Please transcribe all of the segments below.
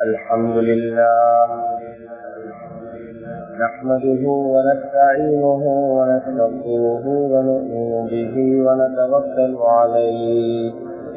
الحمد لله نحمده ونستعينه ونستغفره ونؤمن به ونتوكل عليه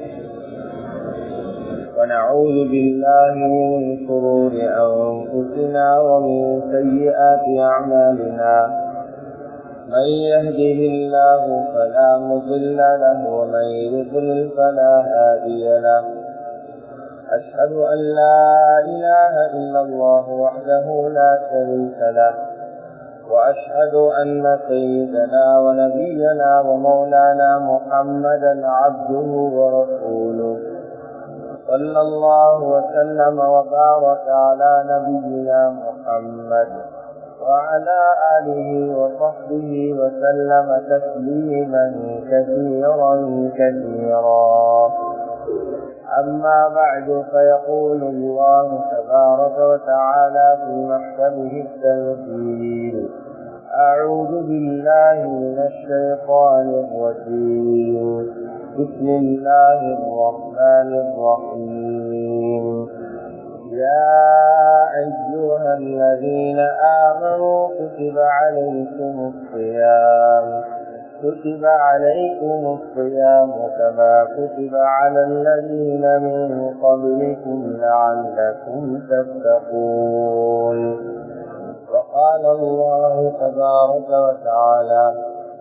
ونعوذ بالله من شرور أنفسنا ومن سيئات أعمالنا من يهده الله فلا مضل له ومن يضلل فلا هادي له أشهد أن لا إله إلا الله وحده لا شريك له وأشهد أن سيدنا ونبينا ومولانا محمدا عبده ورسوله صلى الله وسلم وبارك على نبينا محمد وعلى آله وصحبه وسلم تسليما كثيرا كثيرا أما بعد فيقول الله تبارك وتعالى في محكمه التنزيل أعوذ بالله من الشيطان الرجيم بسم الله الرحمن الرحيم يا أيها الذين آمنوا كتب عليكم الصيام كتب عليكم الصيام كما كتب على الذين من قبلكم لعلكم تتقون وقال الله تبارك وتعالى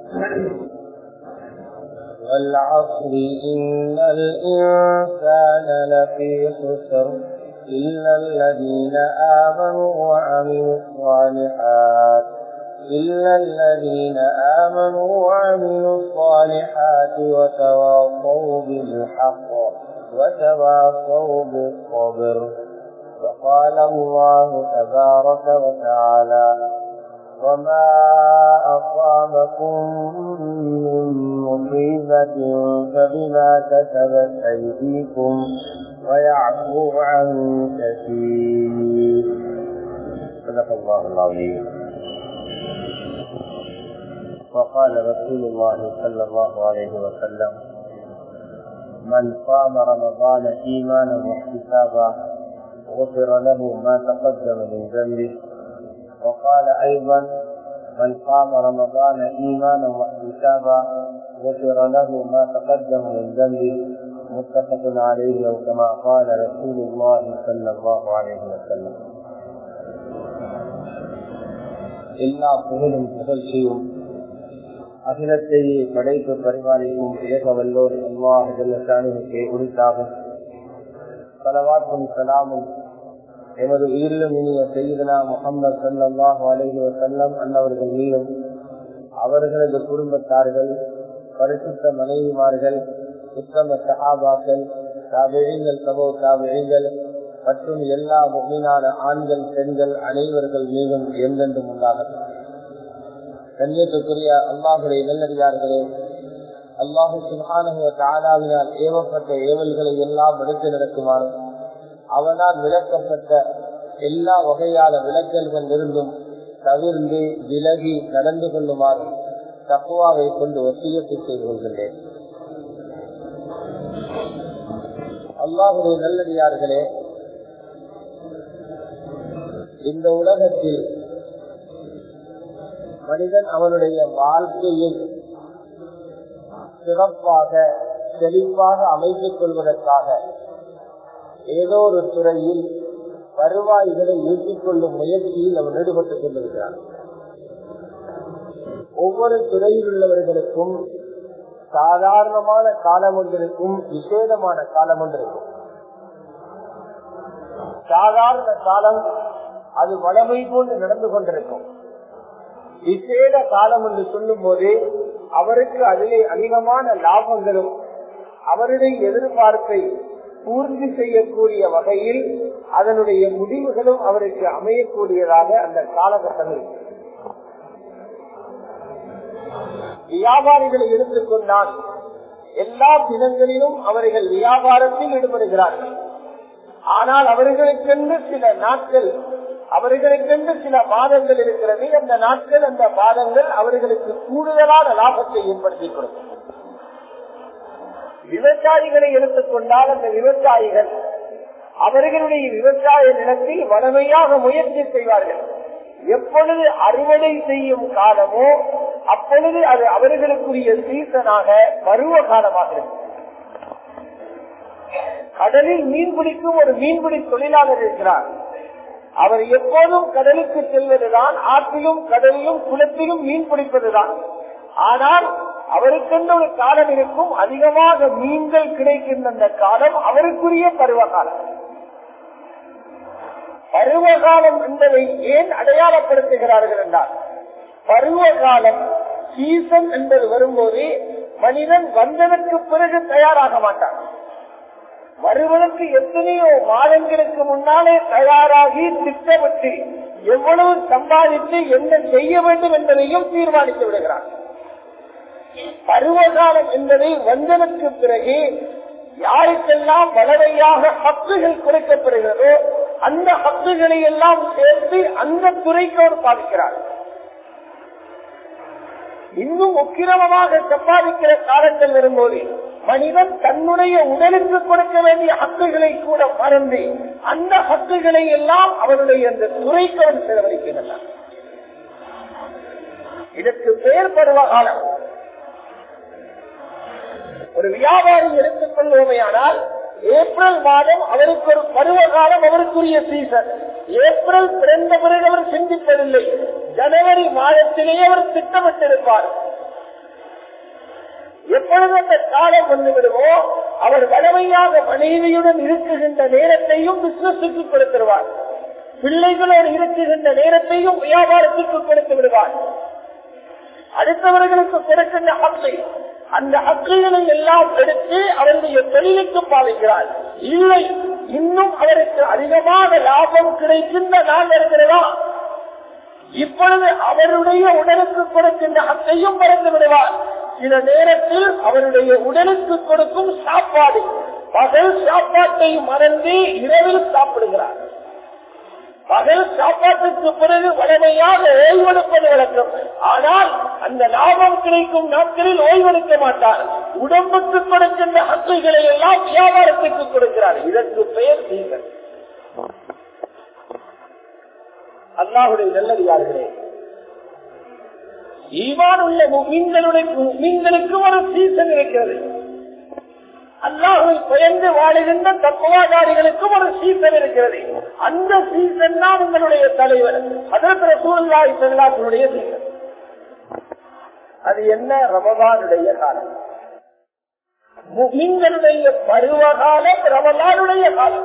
والعصر إن الإنسان لفي خسر إلا الذين آمنوا وعملوا الصالحات إلا الذين آمنوا وعملوا الصالحات وتواصوا بالحق وتواصوا بالصبر وقال الله تبارك وتعالى وما أصابكم من مصيبة فبما كسبت أيديكم ويعفو عن كثير صدق الله العظيم وقال رسول الله صلى الله عليه وسلم من صام رمضان ايمانا واحتسابا غفر له ما تقدم من ذنبه وقال ايضا من قام رمضان ايمانا واحتسابا غفر له ما تقدم من ذنبه متفق عليه او كما قال رسول الله صلى الله عليه وسلم எல்லா புகழும் புகழ்ச்சியும் அகிலத்தையே படைத்து பரிமாறிக்கும் ஏக வல்லோர் அல்லாஹுக்கு உரித்தாகும் பலவாக்கும் சலாமும் எமது உயிரிலும் இனிய செய்தனா முகமது சல்லாஹு அலஹி வசல்லம் அன்னவர்கள் மீதும் அவர்களது குடும்பத்தார்கள் பரிசுத்த மனைவிமார்கள் உத்தம சஹாபாக்கள் தாபிழிங்கள் சபோ தாபிழிங்கள் மற்றும் எல்லா முகீனான ஆண்கள் பெண்கள் அனைவர்கள் மீதும் எந்தென்றும் உண்டாகட்டும் கண்ணியத்துக்குரிய அல்லாஹுடைய நல்லடியார்களே அல்லாஹு சுல்ஹானுவ தாலாவினால் ஏவப்பட்ட ஏவல்களை எல்லாம் எடுத்து நடக்குமாறும் அவனால் விளக்கப்பட்ட எல்லா வகையான விளக்கல்கள் இருந்தும் தவிர்ந்து விலகி நடந்து கொள்ளுமாறு தப்புவாவை கொண்டு ஒத்தியத்தை செய்து கொள்கின்றேன் அல்லாஹுடைய நல்லடியார்களே இந்த உலகத்தில் மனிதன் அவனுடைய வாழ்க்கையை சிறப்பாக செழிப்பாக அமைத்துக் கொள்வதற்காக ஏதோ ஒரு துறையில் வருவாய்களை ஈட்டிக் கொள்ளும் முயற்சியில் அவன் ஈடுபட்டுக் கொண்டிருக்கிறான் ஒவ்வொரு துறையில் உள்ளவர்களுக்கும் சாதாரணமான காலம் ஒன்றிருக்கும் விசேடமான காலம் ஒன்றிருக்கும் சாதாரண காலம் அது வளமை போன்று நடந்து கொண்டிருக்கும் விசேட காலம் என்று சொல்லும் போது அவருக்கு அதிலே அதிகமான லாபங்களும் அவருடைய எதிர்பார்ப்பை பூர்த்தி செய்யக்கூடிய வகையில் அதனுடைய முடிவுகளும் அவருக்கு அமையக்கூடியதாக அந்த காலகட்டம் இருக்கு வியாபாரிகளை எடுத்துக்கொண்டால் எல்லா தினங்களிலும் அவர்கள் வியாபாரத்தில் ஈடுபடுகிறார்கள் ஆனால் அவர்களுக்கென்று சில நாட்கள் அவர்களுக்கென்று சில மாதங்கள் இருக்கிறது அந்த நாட்கள் அந்த மாதங்கள் அவர்களுக்கு கூடுதலான லாபத்தை ஏற்படுத்தி கொடுக்கும் விவசாயிகளை எடுத்துக்கொண்டால் அந்த விவசாயிகள் அவர்களுடைய விவசாய நிலத்தில் வளமையாக முயற்சி செய்வார்கள் எப்பொழுது அறுவடை செய்யும் காலமோ அப்பொழுது அது அவர்களுக்குரிய சீசனாக பருவ காலமாக இருக்கும் கடலில் மீன் பிடிக்கும் ஒரு மீன்பிடி தொழிலாளர் இருக்கிறார் அவர் எப்போதும் கடலுக்கு செல்வதுதான் ஆற்றிலும் கடலிலும் குளத்திலும் மீன் பிடிப்பதுதான் ஆனால் அவருக்கென்று ஒரு காலம் இருக்கும் அதிகமாக மீன்கள் கிடைக்கின்ற அந்த காலம் அவருக்குரிய பருவ காலம் பருவ காலம் என்பதை ஏன் அடையாளப்படுத்துகிறார்கள் என்றால் பருவ காலம் சீசன் என்பது வரும்போது மனிதன் வந்ததற்கு பிறகு தயாராக மாட்டான் வருவதற்கு எத்தனையோ மாதங்களுக்கு முன்னாலே தயாராகி திட்டமிட்டு எவ்வளவு சம்பாதித்து என்ன செய்ய வேண்டும் என்பதையும் தீர்மானித்து விடுகிறார் பருவகாலம் என்பதை வந்ததற்கு பிறகு யாருக்கெல்லாம் வளவையாக ஹக்குகள் குறைக்கப்படுகிறதோ அந்த ஹக்குகளை எல்லாம் சேர்த்து அந்த துறைக்கு அவர் பாதிக்கிறார் இன்னும் உக்கிரமமாக சம்பாதிக்கிற காலத்தில் வரும்போது மனிதன் தன்னுடைய உடலுக்கு கொடுக்க வேண்டிய ஹக்குகளை கூட மறந்து அந்த ஹக்குகளை எல்லாம் அவருடைய அந்த துறைக்கு அவன் செலவழிக்கின்றான் இதற்கு பெயர் பருவ காலம் ஒரு வியாபாரி எடுத்துக் கொள்வோமையானால் ஏப்ரல் மாதம் அவருக்கு ஒரு பருவ காலம் அவருக்குரிய சீசன் ஏப்ரல் பிறந்த பிறகு அவர் சிந்திப்பதில்லை ஜனவரி மாதத்திலேயே அவர் திட்டமிட்டிருப்பார் எப்பொழுது அந்த காலம் வந்து விடுமோ அவர் வளமையாக மனைவியுடன் இருக்குகின்ற நேரத்தையும் பிசினஸுக்கு கொடுத்துருவார் பிள்ளைகளோடு இருக்குகின்ற நேரத்தையும் வியாபாரத்துக்கு கொடுத்து விடுவார் அடுத்தவர்களுக்கு கொடுக்கின்ற ஹக்கை அந்த ஹக்குகளை எல்லாம் எடுத்து அவருடைய தொழிலுக்கு பாதிக்கிறார் இல்லை இன்னும் அவருக்கு அதிகமாக லாபம் கிடைக்கின்ற நாள் இருக்கிறதா இப்பொழுது அவருடைய உடலுக்கு கொடுக்கின்ற ஹக்கையும் மறந்து விடுவார் சில நேரத்தில் அவருடைய உடலுக்கு கொடுக்கும் சாப்பாடு பகல் சாப்பாட்டை மறந்து இரவில் சாப்பிடுகிறார் பகல் சாப்பாட்டுக்கு பிறகு வளமையாக ஓய்வெடுப்பது வழக்கம் ஆனால் அந்த லாபம் கிடைக்கும் நாட்களில் ஓய்வெடுக்க மாட்டார் உடம்புக்கு கொடுக்கின்ற ஹக்குகளை எல்லாம் வியாபாரத்துக்கு கொடுக்கிறார் இதற்கு பெயர் நீங்கள் அல்லாஹுடைய நல்லடியார்களே ஈவான் உள்ள மீன்களுடைய மீன்களுக்கு ஒரு சீசன் இருக்கிறது அல்லாஹை பயந்து வாழுகின்ற தத்துவாதாரிகளுக்கும் ஒரு சீசன் இருக்கிறது அந்த சீசன் தான் உங்களுடைய தலைவர் அதற்கு சூழ்நாய் செல்லாத்தினுடைய சீசன் அது என்ன ரமதானுடைய காலம் மீன்களுடைய பருவ காலம் ரமதானுடைய காலம்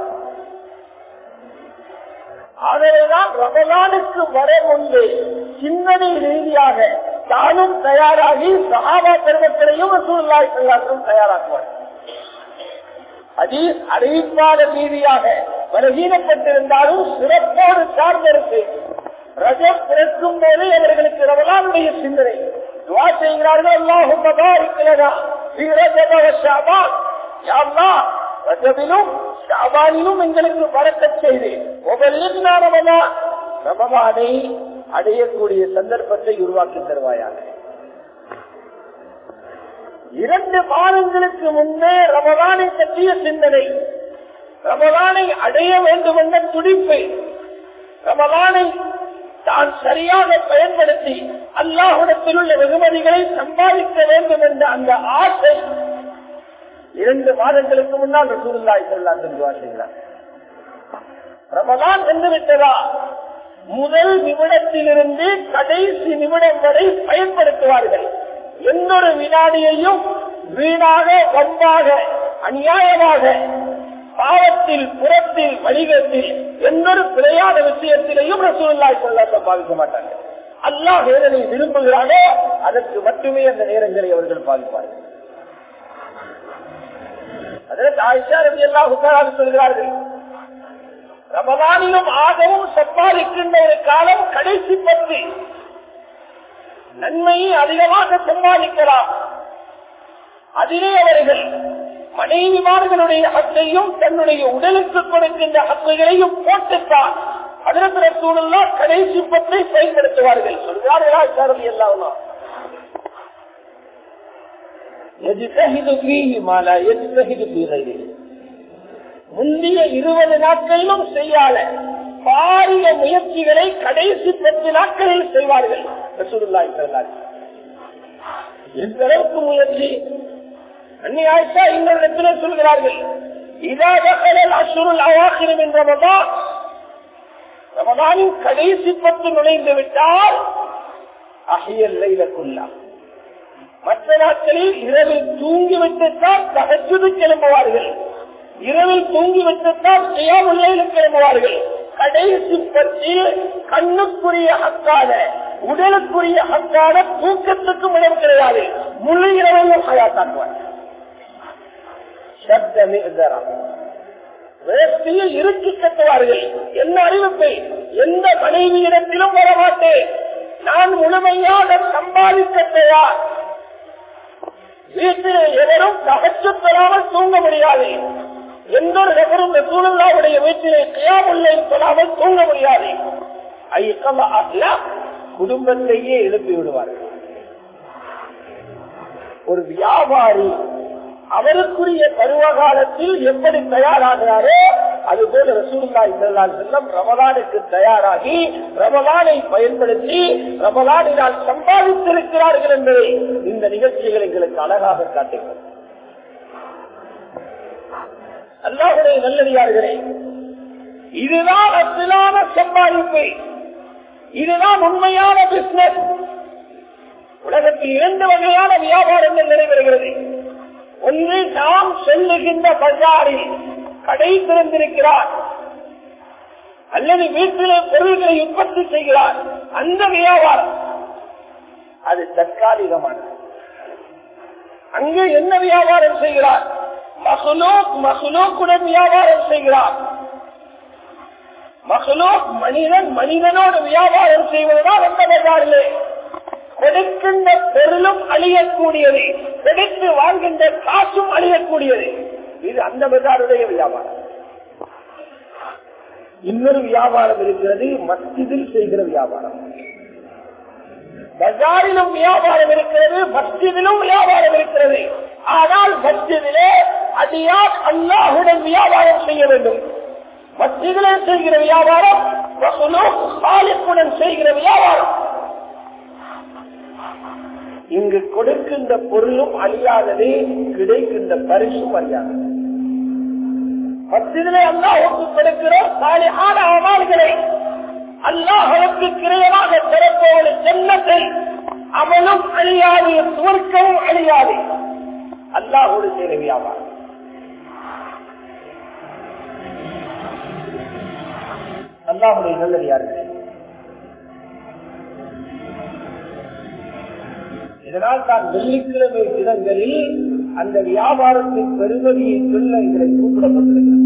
ஆகவேதான் ரமலானுக்கு வர முன்பே சிந்தனை ரீதியாக தானும் தயாராகி சகாபா பெருமக்களையும் சூழ்நாய் செல்லாத்திலும் தயாராக்குவார் அதீஸ் அறிவிப்பாளர் ரீதியாக பலகீனப்பட்டிருந்தாலும் சிறப்போடு சார்ந்திருக்கு ரஜம் பிறக்கும் போது அவர்களுக்கு ரமலானுடைய சிந்தனை துவா செய்கிறார்கள் அல்லாஹும் மகாரிக்கிறதா ரஜபிலும் ஷாபானிலும் எங்களுக்கு வரக்க செய்து ரமதான் ரமதானை அடையக்கூடிய சந்தர்ப்பத்தை உருவாக்கி தருவாயாக இரண்டு மாதங்களுக்கு முன்னே ரமதானை பற்றிய சிந்தனை ரமதானை அடைய வேண்டும் என்ற துடிப்பு ரமதானை தான் சரியாக பயன்படுத்தி அல்லாஹுடத்தில் உள்ள வெகுமதிகளை சம்பாதிக்க வேண்டும் என்ற அந்த ஆசை இரண்டு மாதங்களுக்கு முன்னால் ரசூலுல்லாய் செல்லாம் செய்கிறார் ரமதான் வந்து விட்டதா முதல் நிமிடத்திலிருந்து கடைசி நிமிடம் வரை பயன்படுத்துவார்கள் எந்த ஒரு வினாடியையும் வீணாக வம்பாக அநியாயமாக பாவத்தில் புறத்தில் வணிகத்தில் எந்த ஒரு பிழையாத விஷயத்திலையும் ரசூல்லாய் சொல்ல பாதிக்க மாட்டாங்க அல்லாஹ் எதனை விரும்புகிறானோ அதற்கு மட்டுமே அந்த நேரங்களை அவர்கள் பாதிப்பார்கள் அதற்கு ஆயிஷா ரவி எல்லாம் சொல்கிறார்கள் ரமலானிலும் ஆகவும் சம்பாதிக்கின்ற ஒரு காலம் கடைசி பத்து நன்மையை அதிகமாக சம்பாதிக்கலாம் அதிலே அவர்கள் மனைவிமார்களுடைய ஹக்கையும் தன்னுடைய உடலுக்கு கொடுக்கின்ற ஹக்குகளையும் போட்டுத்தான் அதற்கு சூழலா கடைசி பத்தை பயன்படுத்துவார்கள் சொல்கிறார்களா சாரதி எல்லாம் يجتهد فيه ما لا يجتهد في غيره முந்தைய இருபது நாட்களிலும் செய்யாத பாரிய முயற்சிகளை கடைசி பத்து நாட்களில் செய்வார்கள் ரசூலுல்லாஹி ஸல்லல்லாஹு அலைஹி வஸல்லம். எந்த அளவுக்கு முயற்சி அன்னி ஆயிஷா இன்னொரு இடத்துல சொல்கிறார்கள் இதா தகலல் அசுருல் அவாக்கிரம் என்ற ரமதான் ரமதானின் கடைசி பத்து நுழைந்து விட்டால் அகியல் லைலக்குல்லா மற்ற நாட்களில் இரவில் தூங்கிவிட்டுத்தான் தகச்சுது கிளம்புவார்கள் இரவில் தூங்கிவிட்டுத்தான் சுயாமுல்லையில் கிளம்புவார்கள் கடைசி பற்றில் கண்ணுக்குரிய ஹக்கான உடலுக்குரிய ஹக்கான தூக்கத்துக்கும் இடம் கிடையாது முழு இரவையும் ஹயாத்தாக்குவார்கள் சப்தமே வேஷ்டியில் இறுக்கி கட்டுவார்கள் என்ன அறிவிப்பை எந்த மனைவியிடத்திலும் வரமாட்டேன் நான் முழுமையாக சம்பாதிக்க தயார் வீட்டில் எவரும் தகச்சு பெறாமல் தூங்க முடியாது எந்த ஒரு நபரும் சூழலாவுடைய வீட்டிலே கியாமுல்லை சொல்லாமல் தூங்க முடியாது ஐக்கம அஹ்லா குடும்பத்தையே எழுப்பி விடுவார்கள் ஒரு வியாபாரி அவருக்குரிய பருவ காலத்தில் எப்படி தயாராகிறாரோ அதுபோல ரசூல்லா இசல்லால் செல்லம் ரமலானுக்கு தயாராகி ரமலானை பயன்படுத்தி ரமலானினால் சம்பாதித்திருக்கிறார்கள் என்பதை இந்த நிகழ்ச்சிகள் எங்களுக்கு அழகாக காட்டுகிறது அல்லாஹுடைய நல்லடியார்களே இதுதான் அசிலான சம்பாதிப்பு இதுதான் உண்மையான பிசினஸ் உலகத்தில் இரண்டு வகையான வியாபாரங்கள் நடைபெறுகிறது ஒன்று நாம் செல்லுகின்ற பஜாரில் கடை திறந்திருக்கிறார் அல்லது வீட்டிலே பொருள்களை உற்பத்தி செய்கிறார் அந்த வியாபாரம் அது தற்காலிகமானது அங்கே என்ன வியாபாரம் செய்கிறார் மசுலோக் மசுலோக்குடன் வியாபாரம் செய்கிறார் மசுலோக் மனிதன் மனிதனோடு வியாபாரம் செய்வதுதான் அந்த பஜாரிலே கொடுக்கின்ற பொருளும் அழியக்கூடியது கொடுத்து வாங்குகின்ற காசும் அழியக்கூடியது இது அந்த பஜாருடைய வியாபாரம் இன்னொரு வியாபாரம் இருக்கிறது மஸ்ஜிதில் செய்கிற வியாபாரம் பஜாரிலும் வியாபாரம் இருக்கிறது மஸ்ஜிதிலும் வியாபாரம் இருக்கிறது ஆனால் மஸ்ஜிதிலே அடியார் அல்லாஹுடன் வியாபாரம் செய்ய வேண்டும் மஸ்ஜிதிலே செய்கிற வியாபாரம் சாலிப்புடன் செய்கிற வியாபாரம் இங்கு கொடுக்கின்ற பொருளும் அழியாதது கிடைக்கின்ற பரிசும் அழியாதது மத்தியிலே அல்லாஹுக்கு கொடுக்கிறோம் சாலியான அமால்களை அல்லாஹுக்கு கிரையமாக பிறப்போடு ஜன்னத்தை அவனும் அழியாது சுவர்க்கவும் அழியாது அல்லாஹோடு செய்த வியாபாரம் அல்லாஹுடைய நல்லடியார்கள் இதனால் தான் வெள்ளிக்கிழமை தினங்களில் அந்த வியாபாரத்தின் பெருமதியை சொல்ல எங்களை கூப்பிடப்பட்டிருக்கிறது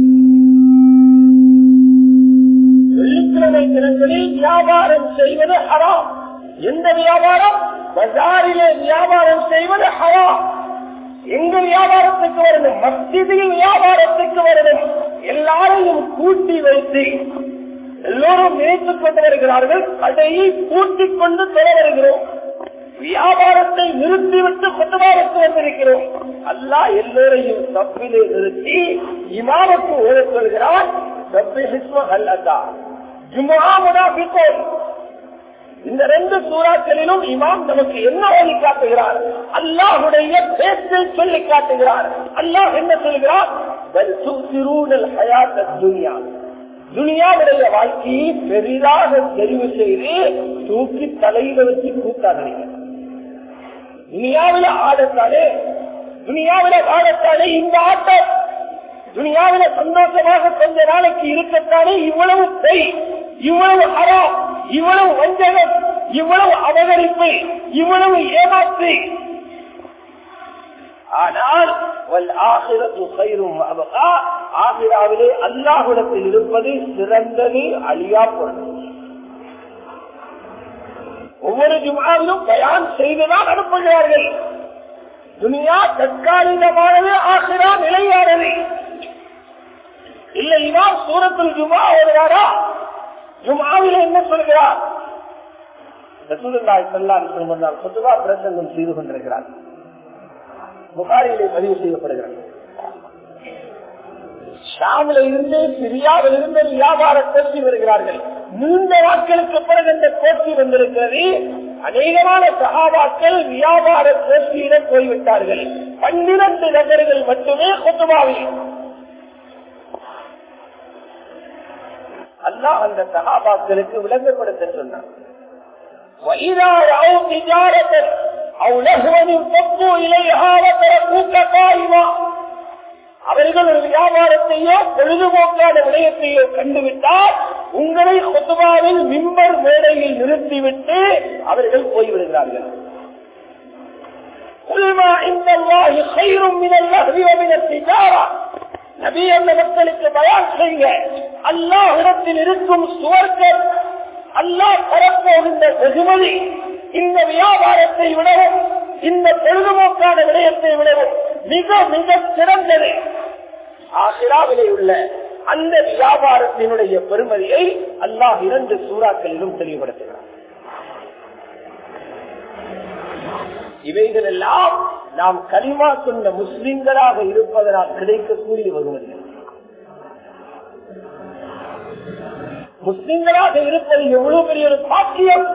வெள்ளிக்கிழமை தினங்களில் வியாபாரம் செய்வது ஹராம் எந்த வியாபாரம் பஜாரிலே வியாபாரம் செய்வது ஹராம் எங்க வியாபாரத்துக்கு வரணும் மத்தியில் வியாபாரத்துக்கு வரணும் எல்லாரையும் கூட்டி வைத்து எல்லோரும் நினைத்துக் கொண்டு வருகிறார்கள் கடையை கூட்டிக் கொண்டு தொட வருகிறோம் வியாபாரத்தை நிறுத்திவிட்டு கொத்தபாரத்து வந்திருக்கிறோம் அல்லா எல்லோரையும் தப்பிலே நிறுத்தி இமாமுக்கு ஓடச் சொல்கிறான் இந்த ரெண்டு சூறாக்களிலும் இமாம் நமக்கு என்ன வழி காட்டுகிறார் அல்லாஹுடைய பேச்சை சொல்லி காட்டுகிறார் அல்லாஹ் என்ன சொல்கிறார் துனியாவுடைய வாழ்க்கையை பெரிதாக தெரிவு செய்து தூக்கி தலையில வச்சு கூத்தாடுறீங்க துனியாவில ஆடத்தானே துனியாவில ஆடத்தானே இந்த ஆட்டம் துனியாவில சந்தோஷமாக கொஞ்ச நாளைக்கு இருக்கத்தானே இவ்வளவு செய் இவ்வளவு ஹரா இவ்வளவு வஞ்சகம் இவ்வளவு அபகரிப்பு இவ்வளவு ஏமாற்று ஆனால் ஆசிராவிலே அல்லாஹுடத்தில் இருப்பது சிறந்தது அழியா பொருள் ஒவ்வொரு ஜுமாவிலும் பயான் செய்துதான் அனுப்புகிறார்கள் துனியா தற்காலிகமானது ஆசிரா நிலையானது இல்லை இதான் சூரத்தில் ஜுமா வருவாரா ஜுமாவில் என்ன சொல்கிறார் ரசூலுல்லாஹி ஸல்லல்லாஹு அலைஹி வஸல்லம் குத்துபா பிரசங்கம் செய்து கொண்டிருக்கிறார் புகாரியிலே பதிவு செய்யப்படுகிறது ஷாமில இருந்து சிரியாவில் இருந்து வியாபார கோஷ்டி வருகிறார்கள் நீண்ட நாட்களுக்கு பிறகு இந்த கோஷ்டி வந்திருக்கிறது அநேகமான சகாபாக்கள் வியாபார கோஷ்டியிடம் போய்விட்டார்கள் பன்னிரண்டு நபர்கள் மட்டுமே கொத்துபாவில் அல்லாஹ் அந்த சகாபாக்களுக்கு விளங்கப்படுத்த சொன்னார் وَإِذَا رَأَوْا تِجَارَةً أَوْ لَهْوًا انفَضُّوا إِلَيْهَا وَتَرَكُوكَ قَائِمًا அவர்கள் ஒரு வியாபாரத்தையோ பொழுதுபோக்கான விடயத்தையோ கண்டுவிட்டால் உங்களை கொத்துபாவில் மிம்பர் மேடையில் நிறுத்திவிட்டு அவர்கள் போய்விடுகிறார்கள் قُلْ مَا عِندَ اللَّهِ خَيْرٌ مِنَ اللَّهْوِ وَمِنَ التِّجَارَةِ நபி அந்த மக்களுக்கு பயான் செய்ய அல்லாஹிடத்தில் இருக்கும் சுவர்க்கம் அல்லாஹ் தரப்போகின்ற வெகுமதி இந்த வியாபாரத்தை விடவும் இந்த பொழுதுபோக்கான விடயத்தை விடவும் மிக மிக சிறந்தது ஆசிராவிலே உள்ள அந்த வியாபாரத்தினுடைய பெருமதியை அல்லாஹ் இரண்டு சூறாக்களிலும் தெளிவுபடுத்துகிறார் இவைகள் எல்லாம் நாம் கலிமா சொன்ன முஸ்லிம்களாக இருப்பதனால் கிடைக்கக்கூடிய வெகுமதிகள் முஸ்லிம்களாக இருப்பது எவ்வளவு பெரிய ஒரு பாக்கியம்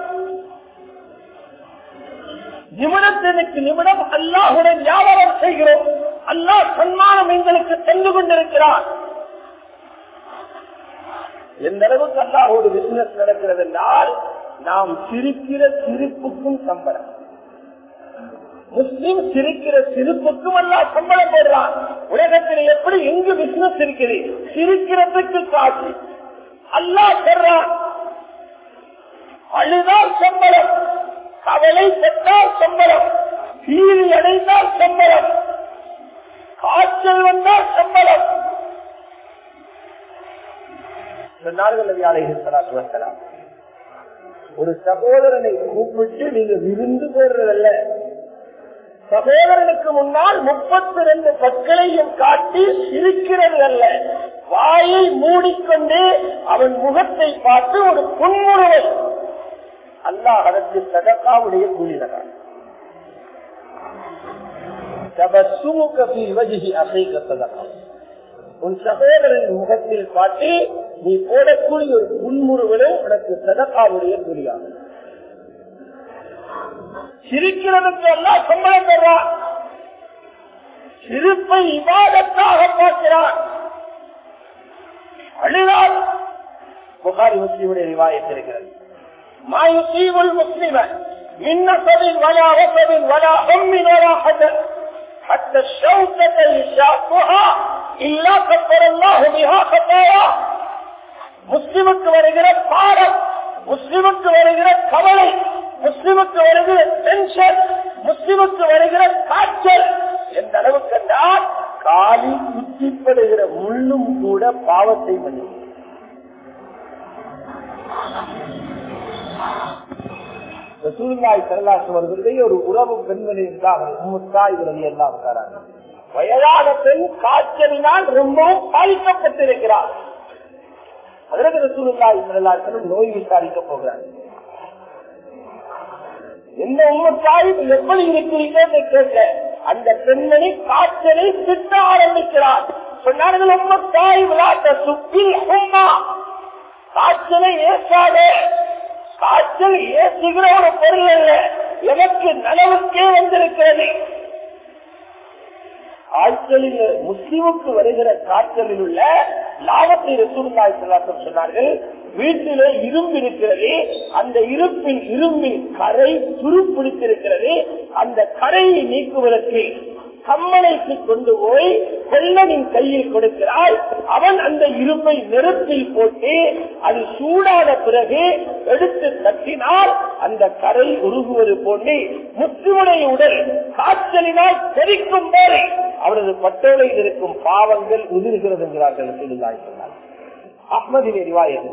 நிமிடத்திற்கு நிமிடம் அல்லாஹுடன் வியாபாரம் செய்கிறோம் அல்லாஹ் சன்மானம் எங்களுக்கு சென்று கொண்டிருக்கிறார் எந்த அளவுக்கு அல்லாஹோடு பிசினஸ் நடக்கிறது என்றால் நாம் சிரிக்கிற சிரிப்புக்கும் சம்பளம் முஸ்லிம் சிரிக்கிற சிரிப்புக்கும் அல்லாஹ் சம்பளம் போடுறான் உலகத்தில் எப்படி எங்கு பிசினஸ் இருக்குது சிரிக்கிறதுக்கு காசு அல்லாஹ் சொல்றான் அழுதால் சம்பளம் கவலைப்பட்டால் சம்பளம் பீதி அடைந்தால் சம்பளம் காய்ச்சல் வந்தால் சம்பளம் ஒரு சகோதரனை கூப்பிட்டு நீங்க விருந்து போடுறதல்ல சகோதரனுக்கு முன்னால் முப்பத்தி ரெண்டு பற்களையும் காட்டி சிரிக்கிறது அல்ல வாயை மூடிக்கொண்டு அவன் முகத்தை பார்த்து ஒரு புன்முறுவல் அல்லாஹ் அதற்கு சதக்காவுடைய கூலிதான் உன் சகோதரன் முகத்தில் காட்டி நீ போடக்கூடிய ஒரு புன்முறுவலும் உனக்கு சதக்காவுடைய கூலியாகும் சிரிக்கிறதுக்கு எல்லாம் சம்பளம் தர்றான் சிரிப்பை விவாதத்தாக பார்க்கிறான் அழுதால் புகாரி முஸ்லிமுடைய விவாதத்தில் இருக்கிறது ما يصيب المسلم من نصب ولا غصب ولا هم ولا حدث حتى الشوكة يشاقها إلا كفر الله بها خطاياه முஸ்லிமுக்கு வருகிற பாடம் முஸ்லிமுக்கு வருகிற கவலை முஸ்லிமுக்கு வருகிற டென்ஷன் முஸ்லிமுக்கு வருகிற காய்ச்சல் எந்த அளவுக்கு என்றால் காலில் குத்திப்படுகிற முள்ளும் கூட பாவத்தை பண்ணி ரசூலுல்லாஹி ஸல்லல்லாஹு அலைஹி வஸல்லம் ஒரு உறவு பெண்மணி இருந்தார்கள் உம்முத்தா இவரது எல்லாம் உட்காராங்க வயதான பெண் காய்ச்சலினால் ரொம்பவும் பாதிக்கப்பட்டிருக்கிறார் அதற்கு ரசூலுல்லாஹி ஸல்லல்லாஹு அலைஹி வஸல்லம் நோய் விசாரிக்க போகிறார் என்ன உம்மத்தாய் எப்படி இருக்கிறீங்க கேட்க அந்த பெண்மணி காய்ச்சலை திட்ட ஆரம்பிக்கிறார் சொன்னார்கள் உம்மத்தாய் விளையாட்ட சுப்பில் உம்மா காய்ச்சலை ஏசாதே காய்ச்சல் ஏசுகிற ஒரு பொருள் அல்ல எனக்கு நனவுக்கே வந்திருக்கிறது காய்ச்சலில் முஸ்லிமுக்கு வருகிற காய்ச்சலில் உள்ள லாபத்தை ரசூலுல்லாஹி ஸல்லல்லாஹு சொன்னார்கள் வீட்டிலே இரும்பு இருக்கிறது அந்த இருப்பின் இரும்பின் கரை துருப்பிடித்திருக்கிறது அந்த கரையை நீக்குவதற்கு கம்மனைக்கு கொண்டு போய் கொள்ளனின் கையில் கொடுக்கிறாள் அவன் அந்த இரும்பை நெருப்பில் போட்டு அது சூடான பிறகு எடுத்து தட்டினால் அந்த கரை உருகுவது போன்று முத்துமுடைய உடல் காய்ச்சலினால் தெரிக்கும் போது அவரது பட்டோலையில் இருக்கும் பாவங்கள் உதிர்கிறது என்கிறார்கள் சொன்னார் அஹ்மதின் ரிவாயது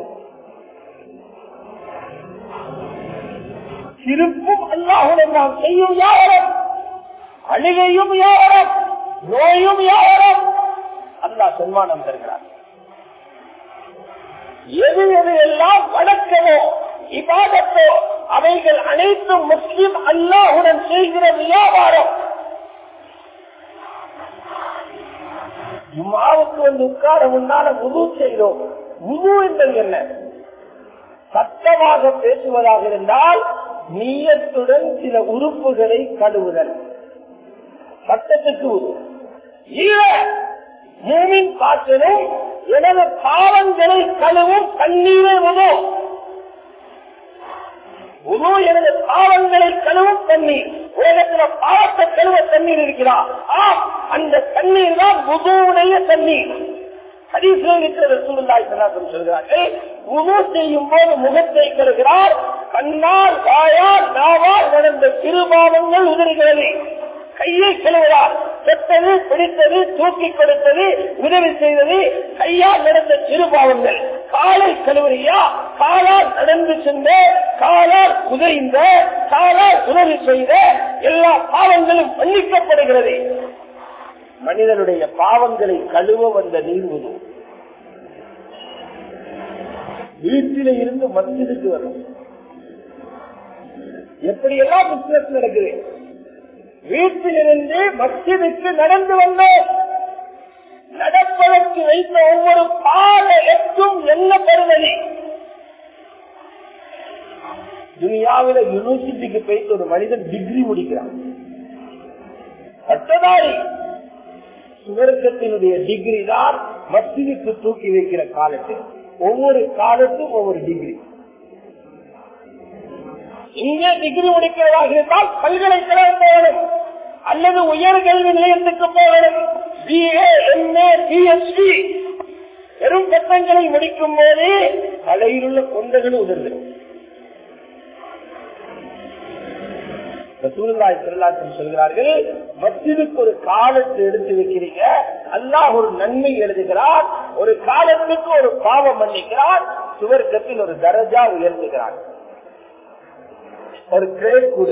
திருப்பும் அல்லாஹுடன் நாம் செய்யும் யாரும் அழுகையும் யாரும் நோயும் யாரும் அல்லாஹ் சன்மானம் தருகிறார் எது எது எல்லாம் வழக்கமோ இபாதத்தோ அவைகள் அனைத்தும் முஸ்லிம் அல்லாஹுடன் செய்கிற வியாபாரம் ஜும்மாவுக்கு வந்து உட்கார முன்னால முது செய்தோம் முது என்பது என்ன சத்தமாக பேசுவதாக இருந்தால் நீயத்துடன் சில உறுப்புகளை கழுவுதல் சத்தத்துக்கு இல்ல மூமின் காற்றலும் எனது பாவங்களை கழுவும் தண்ணீரை உதோ உதோ எனது பாவங்களை கழுவும் தண்ணீர் உலகத்துல பாவத்தை கழுவ தண்ணீர் இருக்கிறா ஆம் அந்த தண்ணீர் தான் உதவுடைய தண்ணீர் சொல்கிறார்கள் உணவு செய்யும் போது முகத்தை கருகிறார் கண்ணால் வாயால் நாவால் நடந்த சிறுபாவங்கள் உதறுகிறது கையை கழுவுகிறார் செத்தது பிடித்தது தூக்கி கொடுத்தது உதவி செய்தது கையால் நடந்த சிறுபாவங்கள் காலை கழுவுறியா காலால் நடந்து சென்ற காலால் உதைந்த காலால் உதவி செய்த எல்லா பாவங்களும் மன்னிக்கப்படுகிறது மனிதனுடைய பாவங்களை கழுவ வந்த நீர் உதவும் வீட்டில இருந்து மஸ்ஜிதுக்கு வரும் எப்படியெல்லாம் பிசினஸ் நடக்குது வீட்டிலிருந்து மஸ்ஜிதுக்கு நடந்து வந்தோம் நடப்பதற்கு வைத்த ஒவ்வொரு பாத எட்டும் என்ன பெறுவது துனியாவில யூனிவர்சிட்டிக்கு போயிட்டு ஒரு மனிதன் டிகிரி முடிக்கிறான் பட்டதாரி சுவர்க்கத்தினுடைய டிகிரி தான் மஸ்ஜிதுக்கு தூக்கி வைக்கிற காலத்தில் ஒவ்வொரு காலத்தும் ஒவ்வொரு டிகிரி இங்கே டிகிரி முடிக்கிறதாக இருந்தால் பல்கலைக்கழகம் போகணும் அல்லது உயர்கல்வி நிலையத்துக்கு போகணும் பிஏ எம்ஏ பிஎஸ்சி பெரும் பட்டங்களை முடிக்கும் போதே தலையில் உள்ள கொண்டைகளும் உதர்கிறது சொல்கிறார்கள் மத்திற்கு ஒரு காலத்தை எடுத்து வைக்கிறீங்க அல்லாஹ் ஒரு நன்மை எழுதுகிறார் ஒரு காலத்துக்கு ஒரு பாவம் மன்னிக்கிறார் சுவர்க்கத்தில் ஒரு தரஜா உயர்த்துகிறார் ஒரு கிரேட் கொடு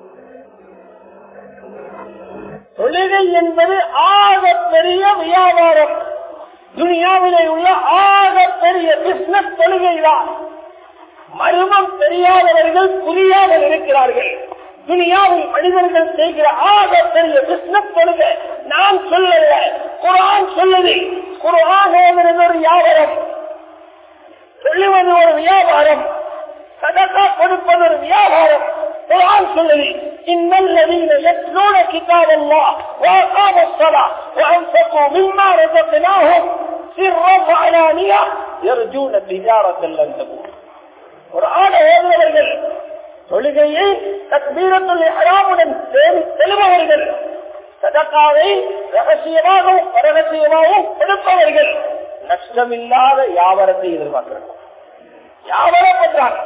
தொழுகை என்பது ஆக பெரிய வியாபாரம் துனியாவிலே உள்ள ஆக பெரிய பிசினஸ் தொழுகைதான் மர்மம் தெரியாதவர்கள் புரியாமல் இருக்கிறார்கள் துனியாவில் மனிதர்கள் செய்கிற ஆக பெரிய பிசினஸ் தொழுகை நான் சொல்லல குரான் சொல்லுது குரான் ஓதுறது ஒரு வியாபாரம் சொல்லுவது ஒரு வியாபாரம் சதக்கா கொடுப்பது ஒரு வியாபாரம் குரான் சொல்லுது إن الذين يتلون كتاب الله وأقاموا الصلاة وأنفقوا مما رزقناهم سرا وعلانية يرجون تجارة لن تكون குரான ஓதுவர்கள் தொழுகையை தக்பீரத்துள் ஹராமுடன் செல்பவர்கள் சதக்காவை ரகசியமாகவும் பரகசியமாகவும் கொடுப்பவர்கள் நஷ்டமில்லாத வியாபாரத்தை எதிர்பார்க்கிறார்கள் வியாபாரம் பண்றாங்க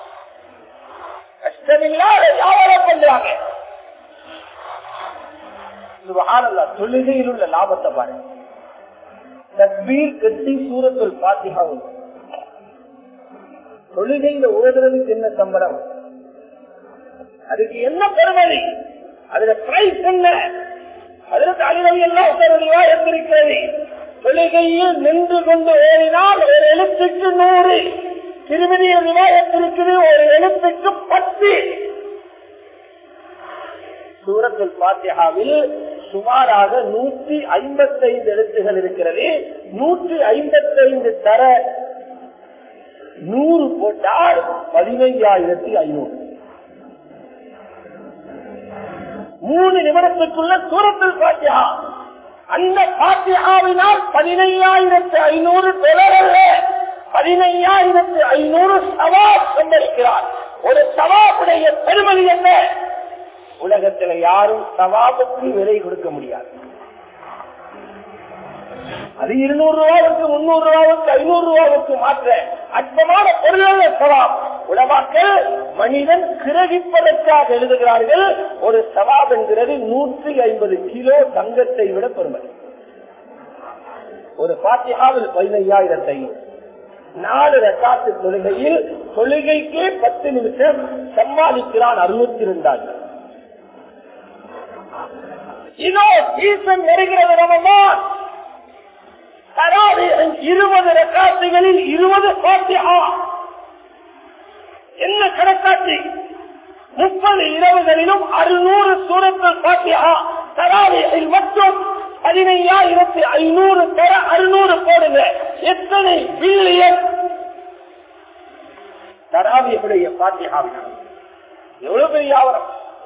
கஷ்டமில்லாத வியாபாரம் பண்றாங்க தொழுகையில் உள்ள லாபத்தை பாருங்க தக்பீர் கட்டி சூரத்துள் பாத்திகா தொழுகையில ஓதுறதுக்கு என்ன சம்பளம் அதுக்கு என்ன பெருமதி அதுல பிரைஸ் என்ன அதற்கு அலுவலி எல்லாம் பெருமையா இருந்திருக்கிறது தொழுகையில் நின்று கொண்டு ஓடினால் ஒரு எழுத்துக்கு நூறு திருமதிய விவாதத்திருக்கிறது ஒரு எழுத்துக்கு பத்து சூரத்துல் பாத்தியாவில் சுமாராக நூற்றி ஐம்பத்தி ஐந்து எழுத்துகள் இருக்கிறது நூற்றி ஐம்பத்தி ஐந்து தர நூறு போட்டால் பதினைஞ்சாயிரத்தி ஐநூறு மூணு நிமிடத்துக்குள்ள சூரத்தில் பாத்தியா அந்த பாத்தியாவினால் பதினையாயிரத்து ஐநூறு டாலர் அல்ல பதினையாயிரத்து ஐநூறு சவாப் சம்பளிக்கிறார் ஒரு சவாபுடைய பெருமதி என்ன உலகத்தில் யாரும் சவாபுக்கு விலை கொடுக்க முடியாது அது இருநூறு ரூபாவுக்கு முன்னூறு ரூபாவுக்கு ஐநூறு ரூபாவுக்கு மாற்ற அற்பமான பொருளாதார சவாப் உலமாக்கள் மனிதன் கிரகிப்பதற்காக எழுதுகிறார்கள் ஒரு சவாப் என்கிறது நூற்றி ஐம்பது கிலோ தங்கத்தை விட பெருமதி ஒரு பாத்தியாவில் பதினையாயிரத்தை நாலு ரக்காத்து தொழுகையில் தொழுகைக்கே பத்து நிமிஷம் சம்பாதிக்கிறான் அறுநூத்தி இரண்டாயிரம் இதோ சீசன் வருகிறது ரமதான் இருபது ரக்காத்துகளில் இருபது பாத்தியா என்ன கணக்காட்சி முப்பது இரவுகளிலும் அறுநூறு சூரத்தில் பாத்தியா தராவியில் மட்டும் பதினையாயிரத்தி ஐநூறு தர அறுநூறு போடுங்க எத்தனை பில்லியன் தராவியுடைய பாத்தியாவினார் எவ்வளவு பெரிய ஆவரம்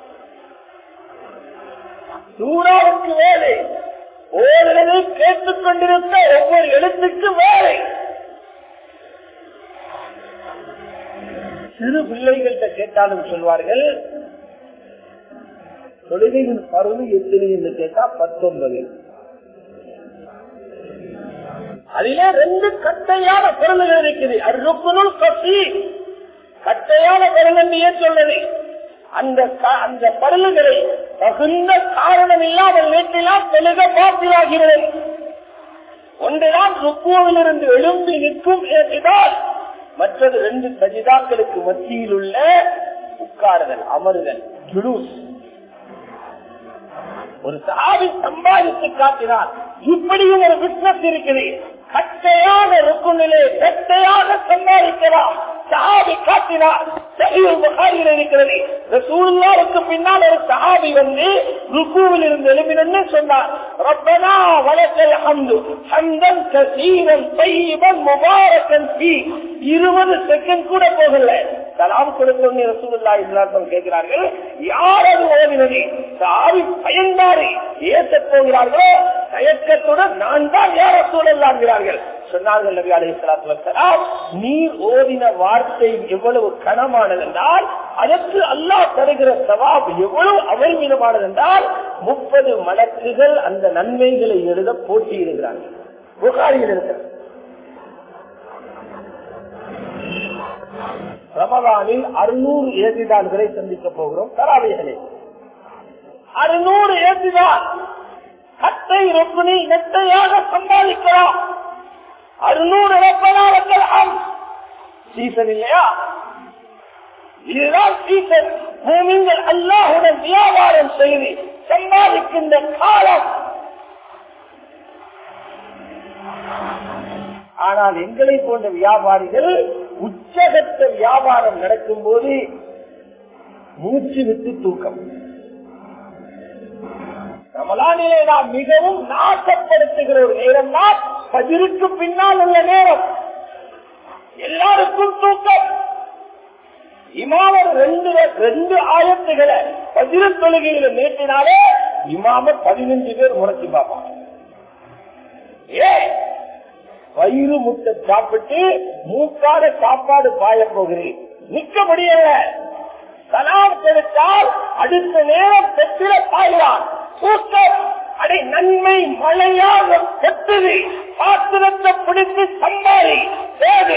சூறாவுக்கு வேலை ஓரிடமே கேட்டுக் கொண்டிருக்க ஒவ்வொரு எழுத்துக்கு வேலை சிறு பிள்ளைகள்கிட்ட கேட்டாலும் சொல்வார்கள் தொழுகையின் பருவு எத்தனை என்று கேட்டா பத்தொன்பது அதிலே ரெண்டு கட்டையான பொருள்கள் இருக்குது அருக்குனுள் கட்டி கட்டையான பொருள் என்று ஏன் சொல்றது அந்த க- அந்த பருளுகளை தகுந்த காரணம் இல்லாமல் வீட்டிலாம் தொழுக பாத்திராகிறது ஒன்றுதான் ருக்குவிலிருந்து எழும்பி நிற்கும் ஏற்றினால் மற்றது ரெண்டு சஜிதாக்களுக்கு மத்தியில் உள்ள உட்காருதல் அமருதல் ஜுலூஸ் ஒரு சாவி சம்பாதித்து காட்டினார் இப்படியும் ஒரு பிசினஸ் இருக்குது கட்டையான ருக்குநிலை கட்டையாக சம்பாதிக்கலாம் சஹாபி காட்டினார் சஹீஹுல் புகாரியில் இருக்கிறது ரசூலுல்லாஹ்வுக்கு பின்னால் ஒரு சஹாபி வந்து ருக்குவில் இருந்து எழுப்பினு சொன்னார் ரப்பனா வலக்கல் ஹம்து ஹம்தன் கசீரன் தய்யிபன் முபாரக்கன் ஃபீ 20 செகண்ட் கூட போகல சலாம் கொடுத்தோன்னு ரசூலுல்லாஹி ஸல்லல்லாஹு அலைஹி கேட்கிறார்கள் யார் அது ஓதினது சாவி பயந்தாரு ஏசப் போகிறார்களோ தயக்கத்துடன் நான் தான் யார சூழல்லாங்கிறார்கள் சொன்னார்கள் நபி அலைஹி ஸலாத்து வஸலாம் நீர் ஓதின வார்த்தை எவ்வளவு கனமானது என்றால் அதற்கு அல்லாஹ் தருகிற சவாப் எவ்வளவு அபரிமிதமானது என்றால் முப்பது மலக்குகள் அந்த நன்மைகளை எழுத போட்டியிடுகிறார்கள் புகாரியில் இருக்கிறது ரமதானில் அறுநூறு ஏற்றிதான்களை சந்திக்க போகிறோம் தராவைகளே அறுநூறு ஏற்றிதான் கட்டை ரொப்பினி நெட்டையாக சம்பாதிக்கலாம் அறுநூறு இழப்பதாம் சீசன் இல்லையா இதுதான் சீசன் பூமிங்கள் அல்லாஹுடன் வியாபாரம் செய்து சம்பாதிக்கின்ற காலம் ஆனால் எங்களை போன்ற வியாபாரிகள் உச்சகட்ட வியாபாரம் நடக்கும் போது மூச்சு விட்டு தூக்கம் ரமலானிலே நாம் மிகவும் நாசப்படுத்துகிற ஒரு நேரம் தான் பதிருக்கு பின்னால் உள்ள நேரம் எல்லாருக்கும் தூக்கம் இமாமர் ரெண்டு ரெண்டு ஆயத்துகளை பதிர தொழுகையில நீட்டினாலே இமாம பதினஞ்சு பேர் முறைச்சு பார்ப்பாங்க ஏன் வயிறு முட்டை சாப்பிட்டு மூக்காட சாப்பாடு பாய போகிறேன் நிக்க முடியல சலாம் கொடுத்தால் அடுத்த நேரம் பெற்றிட பாய்கிறான் தூக்கம் அடை நன்மை மழையாக பெற்றது பாத்திரத்தை பிடித்து சம்பாதி தேவை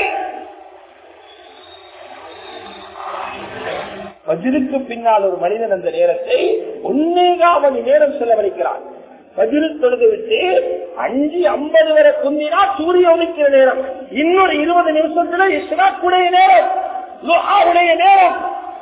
வஜிருக்கு பின்னால் ஒரு மனிதன் அந்த நேரத்தை ஒன்னேகா மணி நேரம் செலவழிக்கிறான் வஜிரு தொழுது விட்டு அஞ்சு ஐம்பது வரை குந்தினா சூரிய ஒலிக்கிற நேரம் இன்னொரு இருபது நிமிஷத்துல இஸ்ராக்குடைய நேரம் லுஹாவுடைய நேரம்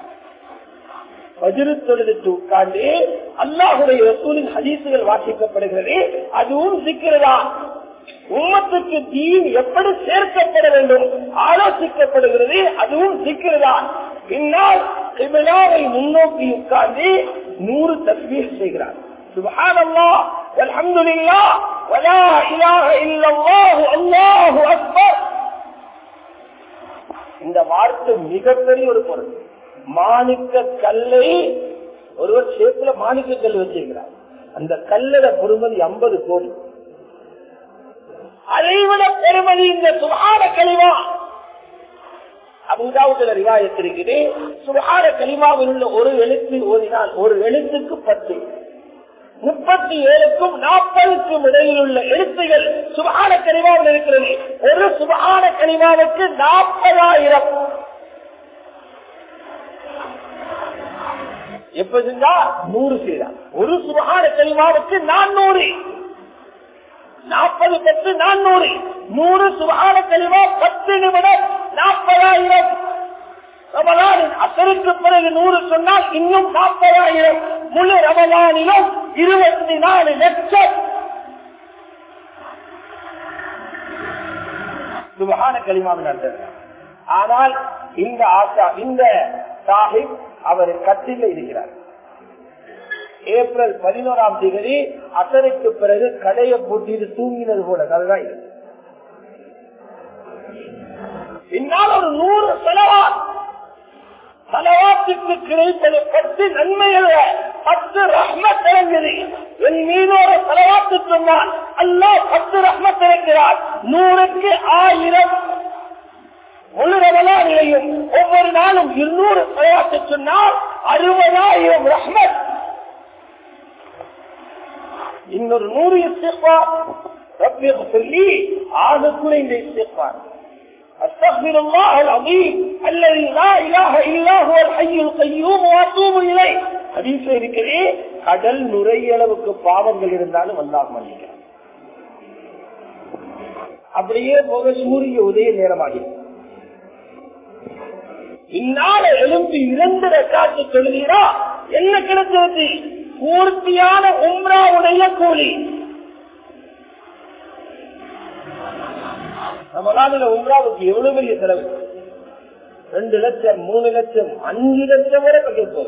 வஜிரு தொழுதுட்டு உட்கார்ந்து அல்லாஹுடைய ரசூலின் ஹதீசுகள் வாசிக்கப்படுகிறது அதுவும் சிக்கிறதா உம்மத்துக்கு தீன் எப்படி சேர்க்கப்பட வேண்டும் ஆலோசிக்கப்படுகிறது அதுவும் சிக்கிறதா பின்னால் கிபிலாவை முன்னோக்கி உட்கார்ந்து நூறு தஸ்வீர் செய்கிறார் سبحان الله والحمد لله ولا إله إلا الله الله أكبر இந்த வார்த்தை மிகப்பெரிய ஒரு பொருள் மாணிக்க கல்லை ஒருவர் சேத்துல மாணிக்க கல் வச்சிருக்கிறார் அந்த கல்லட பொறுமதி ஐம்பது கோடி அதைவிட பெருமதி இந்த சுகார கழிவா அபுதாவுல ரிவாயத்திருக்கிறே சுகார கலிமாவில் உள்ள ஒரு எழுத்து ஓதினால் ஒரு எழுத்துக்கு பத்து முப்பத்தி ஏழுக்கும் நாற்பதுக்கும் இடையில் உள்ள எழுத்துகள் சுபான கனிமாவில் இருக்கிறது ஒரு சுபான கனிமாவுக்கு நாற்பதாயிரம் எப்ப செஞ்சா நூறு செய்தார் ஒரு சுபான கனிமாவுக்கு நானூறு நாற்பது பத்து நானூறு நூறு சுபான கனிமா பத்து நிமிடம் நாற்பதாயிரம் ரமலானின் அசருக்கு பிறகு நூறு சொன்னால் இன்னும் நாற்பதாயிரம் முழு ரமலானிலும் இருபத்தி நாலு லட்சம் சுபகான களிமாவில் நடந்தது ஆனால் இந்த ஆசா இந்த சாஹிப் அவர் கட்டில இருக்கிறார் ஏப்ரல் பதினோராம் தேதி அசருக்கு பிறகு கடையை பூட்டிட்டு தூங்கினது போல அதுதான் இது பின்னால் ஒரு நூறு செலவாத் செலவாத்துக்கு கிடைப்பது பத்து நன்மைகள் பத்து ரஹ்மத் இறங்குது என் மீது ஒரு செலவாத்து சொன்னால் அல்லா பத்து ரஹ்மத் இறக்கிறார் நூறுக்கு ஆயிரம் முழு ரமலானிலையும் ஒவ்வொரு நாளும் இருநூறு செலவாத்து சொன்னால் அறுபதாயிரம் ரஹ்மத் இன்னொரு நூறு இஸ்திஃபார் ரப்பி சொல்லி ஆக குறைந்த இஸ்திஃபார் استغفر الله العظيم الذي لا اله الا هو الحي القيوم واتوب اليه ஹதீஸ்ல இருக்கிறே கடல் நுரையளவுக்கு பாவங்கள் இருந்தாலும் அல்லாஹ் மன்னிக்கிறார் அப்படியே போக சூரிய உதய நேரமாகி இந்நாள எழும்பி இரண்டு காட்சி சொல்கிறா என்ன கிடைச்சது பூர்த்தியான உம்ராவுடைய கூலி ரமலானில உம்ராவுக்கு எவ்வளவு பெரிய செலவு ரெண்டு லட்சம் மூணு லட்சம் அஞ்சு லட்சம் வரை பகிர்ப்போம்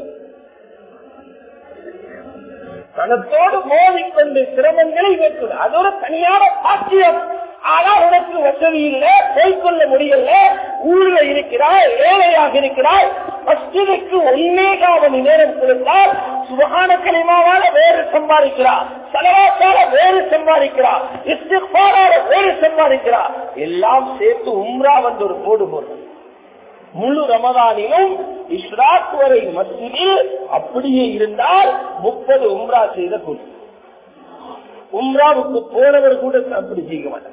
பணத்தோடு மோதிக்கொண்டு சிரமங்களை வைப்பது அது ஒரு தனியான பாக்கியம் ஆனா உனக்கு வசதி இல்லை போய்கொள்ள முடியல ஊர்ல இருக்கிறாய் ஏழையாக இருக்கிறாய் மஸ்ஜிதுக்கு ஒன்னேகா மணி நேரம் கொடுத்தால் சுகான கனிமாவால வேறு சம்பாதிக்கிறார் செலவாத்தால வேறு சம்பாதிக்கிறார் இஸ்திஃபாரால வேறு சம்பாதிக்கிறார் எல்லாம் சேர்த்து உம்ரா வந்து ஒரு போடு போடுறது முழு ரமதானிலும் இஸ்ராக் வரை மத்தியில் அப்படியே இருந்தால் முப்பது உம்ரா செய்த கூலி உம்ராவுக்கு போனவர் கூட அப்படி செய்ய மாட்டார்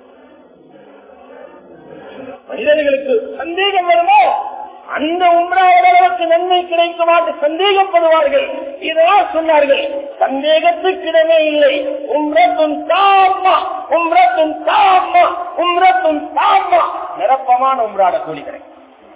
மனிதர்களுக்கு சந்தேகம் வருமோ அந்த உம்ராவுக்கு நன்மை கிடைக்குமாறு சந்தேகப்படுவார்கள் இதெல்லாம் சொன்னார்கள் சந்தேகத்துக்கிடமே இல்லை உம்ரத்தும் தாமா உம்ரத்தும் தாமா உம்ரத்தும் தாமா நிரப்பமான உம்ராட கூலி கிடைக்கும்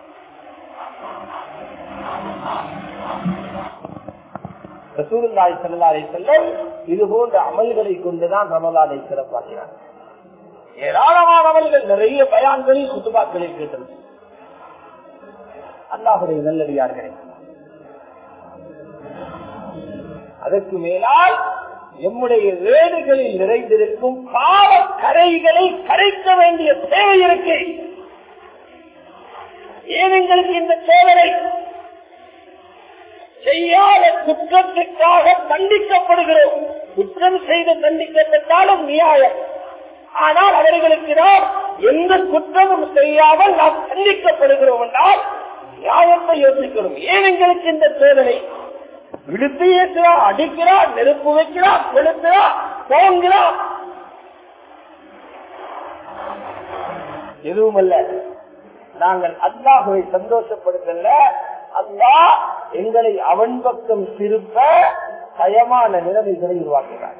ரசூலுல்லாஹி ஸல்லல்லாஹு அலைஹி வஸல்லம் இது போன்ற அமல்களை கொண்டுதான் ரமலானை சிறப்பாக்கினார் ஏராளமான அமல்கள் நிறைய பயான்களில் குத்துபாக்களில் கேட்டது அல்லாஹுடைய நல்லடியார்களே அதற்கு மேலால் எம்முடைய வேடுகளில் நிறைந்திருக்கும் பாவ கரைகளை கரைக்க வேண்டிய தேவை இருக்கு ஏன் எங்களுக்கு இந்த சோதனை செய்யாத குற்றத்துக்காக தண்டிக்கப்படுகிறோம் குற்றம் செய்து தண்டிக்கப்பட்டாலும் நியாயம் ஆனால் அவர்களுக்கு நாம் எந்த குற்றமும் செய்யாமல் நாம் தண்டிக்கப்படுகிறோம் என்றால் நியாயத்தை யோசிக்கணும் ஏன் எங்களுக்கு இந்த சோதனை விழுத்து ஏற்றுறா அடிக்கிறா நெருப்பு வைக்கிறா கொளுத்துறா போங்கிறா எதுவும் அல்ல நாங்கள் அல்லாஹுவை சந்தோஷப்படுத்தல அல்லாஹ் எங்களை அவன் பக்கம் திருப்ப பயமான நிலைமைகளை உருவாக்குகிறார்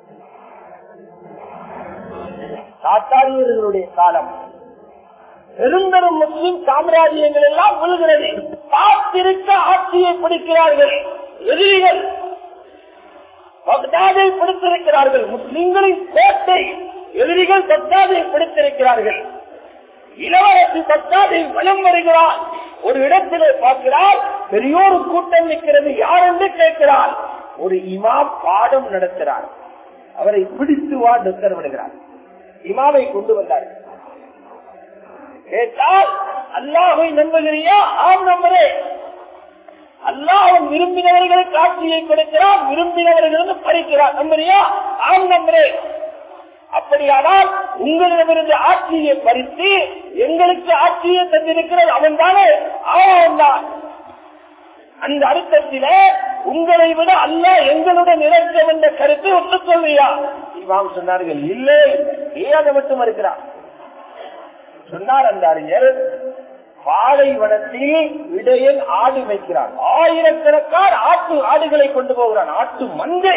தாத்தாரியர்களுடைய காலம் பெருந்தரும் முஸ்லிம் சாம்ராஜ்யங்கள் எல்லாம் விழுகிறது பார்த்திருக்க ஆட்சியை பிடிக்கிறார்கள் எதிரிகள் பக்தாதை பிடித்திருக்கிறார்கள் முஸ்லிம்களின் கோட்டை எதிரிகள் பக்தாதை பிடித்திருக்கிறார்கள் இளவரசி பக்தாதை வளம் வருகிறார் ஒரு இடத்திலே பார்க்கிறார் பெரியோரு கூட்டம் நிற்கிறது யார் என்று கேட்கிறார் ஒரு இமாம் பாடம் நடத்துகிறார் அவரை பிடித்து வா உத்தரவிடுகிறார் இமாமை கொண்டு வந்தார் கேட்டால் அல்லாஹை நம்புகிறியா ஆம் நம்புறே அல்லாஹ் விரும்பினவர்களுக்கு ஆட்சியை கொடுக்கிறார் விரும்பினவர்களுக்கு பறிக்கிறார் நம்புறியா ஆம் நம்புறே அப்படியானால் உங்களிடமிருந்து ஆட்சியை பறித்து எங்களுக்கு ஆட்சியை தந்திருக்கிறது அவன் தானே அவன் தான் அந்த அர்த்தத்தில உங்களை விட அல்ல எங்களுடன் இறக்கம் என்ற கருத்தை ஒத்துக்கொள்வியா இமாம் சொன்னார்கள் இல்லை ஏன் மட்டும் இருக்கிறார் சொன்னார் அந்த அறிஞர் பாலைவனத்தில் விடையன் ஆடு வைக்கிறான் ஆயிரக்கணக்கான ஆட்டு ஆடுகளை கொண்டு போகிறான் ஆட்டு மந்தை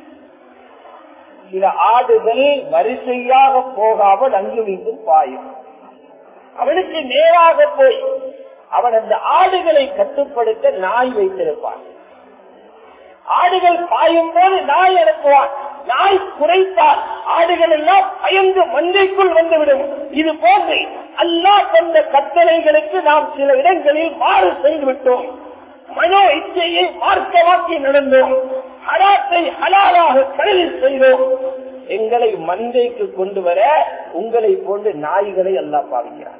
சில ஆடுகள் வரிசையாக போகாமல் அங்கு மீண்டும் பாயும் அவனுக்கு நேராக போய் அவன் அந்த ஆடுகளை கட்டுப்படுத்த நாய் வைத்திருப்பான் ஆடுகள் பாயும் போது நாய் அனுப்புவான் நாய் குறைத்தால் ஆடுகள் எல்லாம் பயந்து மந்தைக்குள் வந்துவிடும் இது போன்று அல்லா தந்த கட்டளைகளுக்கு நாம் சில இடங்களில் மாறு செய்து விட்டோம் மனோ இச்சையை மார்க்கமாக்கி நடந்தோம் ஹராத்தை ஹலாலாக கடலில் செய்தோம் எங்களை மந்தைக்கு கொண்டு வர உங்களை போன்று நாய்களை எல்லாம் பாவிக்கிறார்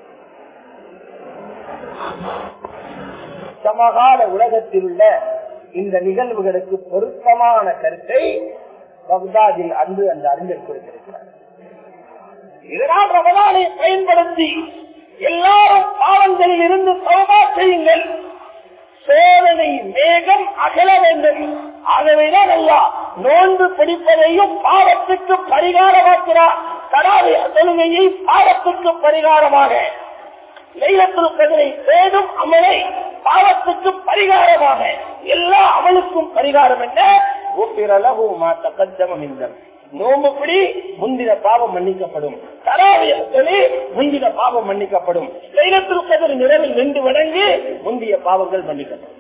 சமகால உலகத்தில் உள்ள இந்த நிகழ்வுகளுக்கு பொருத்தமான கருத்தை பக்தாதில் அன்று அந்த அறிஞர் கொடுத்திருக்கிறார் இதனால் ரமலானை பயன்படுத்தி எல்லாரும் பாவங்களில் இருந்து சௌபா செய்யுங்கள் சோதனை வேகம் அகல வேண்டும் ஆகவேதான் அல்லா நோன்பு பிடிப்பதையும் பாவத்துக்கு பரிகாரமாக்கிறார் தடாவிய தொழுகையை பாவத்துக்கு பரிகாரமாக லைலத்துல் கதிரை தேடும் அமலை பாவத்துக்கு பரிகாரமாக எல்லா அமலுக்கும் பரிகாரம் என்ன ஒப்பிரளவு மாத்த கஞ்சமம் இந்த நோம்புப்படி முந்தின பாவம் மன்னிக்கப்படும் தராவியத்திலே முந்தின பாவம் மன்னிக்கப்படும் லைலத்துல் கதிர் நிறவில் நின்று வணங்கி முந்திய பாவங்கள் மன்னிக்கப்படும்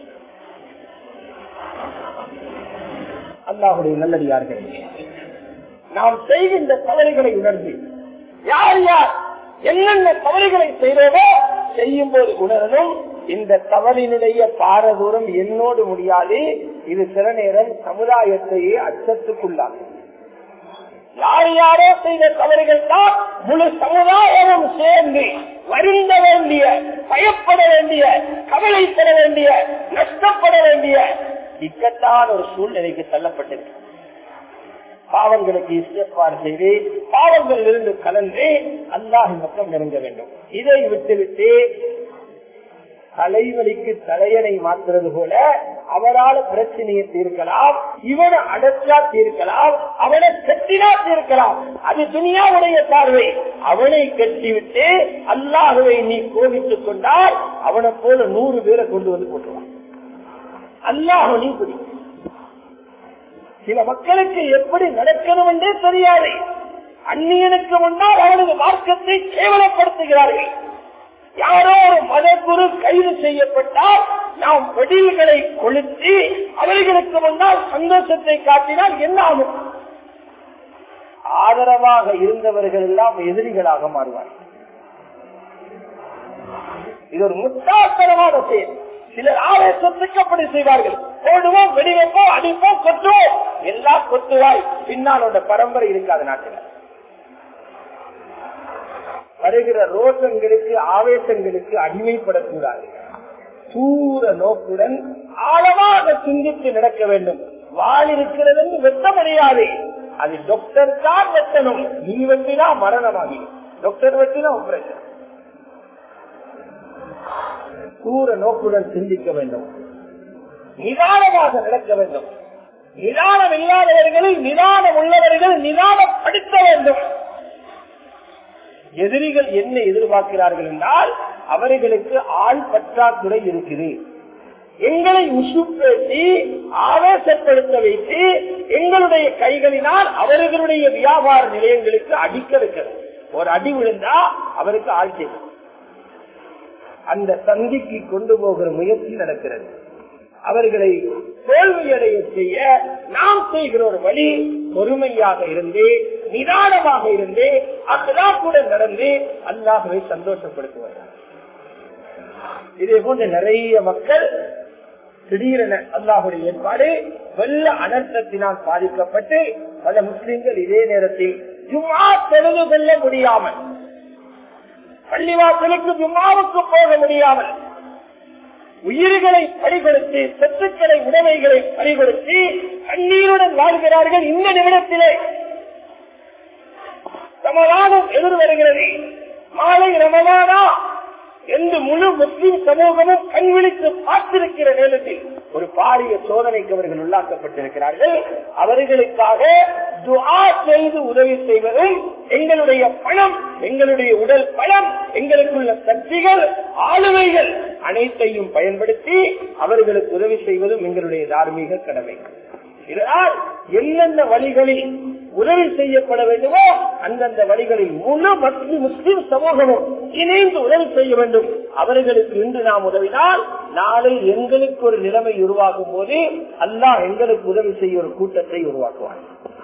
அல்லாஹுடைய நல்லடியார்கள் நாம் செய்கின்ற தவறுகளை உணர்ந்து யார் யார் என்னென்ன தவறுகளை செய்தோமோ செய்யும் போது உணரணும் இந்த தவறினுடைய பாரதூரம் என்னோடு முடியாது இது சில நேரம் சமுதாயத்தையே அச்சத்துக்குள்ளாகும் யார் யாரோ செய்த தவறுகள் தான் முழு சமுதாயமும் சேர்ந்து வருந்த வேண்டிய பயப்பட வேண்டிய கவலைப்பட வேண்டிய நஷ்டப்பட வேண்டிய இக்கட்டான ஒரு சூழ்நிலைக்கு தள்ளப்பட்டிருக்கு பாவங்களுக்கு இசைப்பாடு செய்து பாவங்களில் இருந்து கலந்து அல்லாஹின் பக்கம் நெருங்க வேண்டும் இதை விட்டுவிட்டு தலைவலிக்கு தலையணை மாற்றுறது போல அவரால் பிரச்சனையை தீர்க்கலாம் இவனை அடைச்சா தீர்க்கலாம் அவனை கட்டினா தீர்க்கலாம் அது துணியாவுடைய பார்வை அவனை கட்டிவிட்டு அல்லாஹுவை நீ கோபித்துக் கொண்டால் அவனை போல நூறு பேரை கொண்டு வந்து போட்டுவான் அல்லாஹ் நீ பிடிக்கும் சில மக்களுக்கு எப்படி நடக்கணும் என்றே தெரியாது அந்நியனுக்கு முன்னால் அவனது மார்க்கத்தை கேவலப்படுத்துகிறார்கள் யாரோ ஒரு மதகுரு கைது செய்யப்பட்டால் நாம் வெடில்களை கொளுத்தி அவர்களுக்கு முன்னால் சந்தோஷத்தை காட்டினால் என்ன ஆகும் ஆதரவாக இருந்தவர்கள் எல்லாம் எதிரிகளாக மாறுவார்கள் இது ஒரு முட்டாத்தனமான செயல் சிலர் ஆவேசத்துக்கு அப்படி செய்வார்கள் போடுவோம் வெடிவைப்போம் அடிப்போம் கொத்துவோம் எல்லாம் கொத்துவாய் பின்னாலோட பரம்பரை இருக்காது நாட்டில் வருகிற ரோஷங்களுக்கு ஆவேசங்களுக்கு அடிமைப்படக்கூடாது தூர நோக்குடன் ஆழமாக சிந்தித்து நடக்க வேண்டும் வாழ் இருக்கிறது என்று வெட்ட முடியாது அது டாக்டர் தான் வெட்டணும் நீ வெட்டினா மரணமாகி டாக்டர் வெட்டினா ஆபரேஷன் தூர நோக்குடன் சிந்திக்க வேண்டும் நிதானமாக நடக்க வேண்டும் நிதானம் இல்லாதவர்களை நிதானம் உள்ளவர்கள் நிதானப்படுத்த வேண்டும் எதிரிகள் என்ன எதிர்பார்க்கிறார்கள் என்றால் அவர்களுக்கு ஆள் பற்றாக்குறை இருக்குது எங்களை உசுப்பேற்றி ஆவேசப்படுத்த வைத்து எங்களுடைய கைகளினால் அவர்களுடைய வியாபார நிலையங்களுக்கு அடிக்க வைக்கிறது ஒரு அடி விழுந்தா அவருக்கு ஆள் செய்யும் அந்த சந்திக்கு கொண்டு போகிற முயற்சி நடக்கிறது அவர்களை தோல்வியடைய செய்ய நாம் செய்கிற ஒரு வழி பொறுமையாக இருந்து நிதானமாக இருந்து அல்லாக்குடன் நடந்து அல்லாஹுவை சந்தோஷப்படுத்துவார்கள் இதே போன்ற நிறைய மக்கள் திடீரென அல்லாஹுடைய ஏற்பாடு வெள்ள அனர்த்தத்தினால் பாதிக்கப்பட்டு பல முஸ்லிம்கள் இதே நேரத்தில் ஜும்மா தொழுது கொள்ள முடியாமல் பள்ளிவாசலுக்கு ஜும்மாவுக்கு போக முடியாமல் உயிர்களை பறிகொடுத்து சொத்துக்களை உடைமைகளை பறிகொடுத்து கண்ணீருடன் வாழ்கிறார்கள் இந்த நிமிடத்திலே ரமதானம் எதிர் வருகிறது மாலை ரமதானா என்று முழு முஸ்லிம் சமூகமும் கண்விழித்து பார்த்திருக்கிற நேரத்தில் ஒரு பாரிய சோதனைக்கு அவர்கள் உள்ளாக்கப்பட்டிருக்கிறார்கள் அவர்களுக்காக துஆ செய்து உதவி செய்வதும் எங்களுடைய பணம் எங்களுடைய உடல் பலம் எங்களுக்குள்ள சக்திகள் ஆளுமைகள் அனைத்தையும் பயன்படுத்தி அவர்களுக்கு உதவி செய்வதும் எங்களுடைய தார்மீக கடமை இதனால் எந்தெந்த வழிகளில் உதவி செய்யப்பட வேண்டுமோ அந்தந்த வழிகளில் முழு மற்றும் முஸ்லிம் சமூகமும் இணைந்து உதவி செய்ய வேண்டும் அவர்களுக்கு இன்று நாம் உதவினால் நாளை எங்களுக்கு ஒரு நிலைமை உருவாகும் போது அல்லாஹ் எங்களுக்கு உதவி செய்ய ஒரு கூட்டத்தை உருவாக்குவார்